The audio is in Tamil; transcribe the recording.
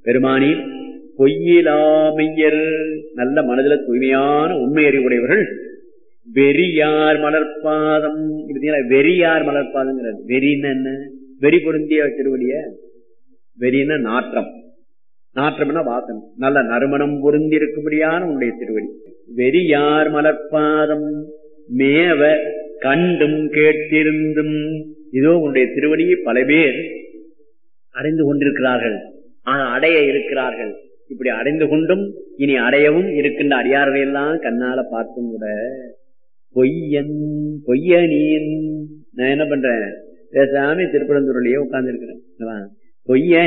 பெருமானி பொய்யிலாமையர் நல்ல மனதில தூய்மையான உண்மை அறிவுடையவர்கள் வெறியார் மலர்பாதம் பார்த்தீங்களா வெறியார் மலர்பாதங்கிறது வெறின்னு என்ன வெறி பொருந்திய திருவடிய வெறின நாற்றம் நாற்றம்னா வாசனை நல்ல நறுமணம் பொருந்தி இருக்கும்படியான உன்னுடைய திருவடி வெறியார் மலர்பாதம் மேவ கண்டும் கேட்டிருந்தும் இதோ உன்னுடைய திருவடியை பல பேர் அறிந்து கொண்டிருக்கிறார்கள் அடைய இருக்கிறார்கள் இப்படி அடைந்து கொண்டும் இனி அடையவும் இருக்கின்ற அடியார்களை எல்லாம் கண்ணால பார்த்தும் கூட பொய்யன் பொய்யனின் நான் என்ன பண்றேன் பேசாம திருப்பரந்தூரிலேயே உட்கார்ந்து இருக்கிறேன் பொய்ய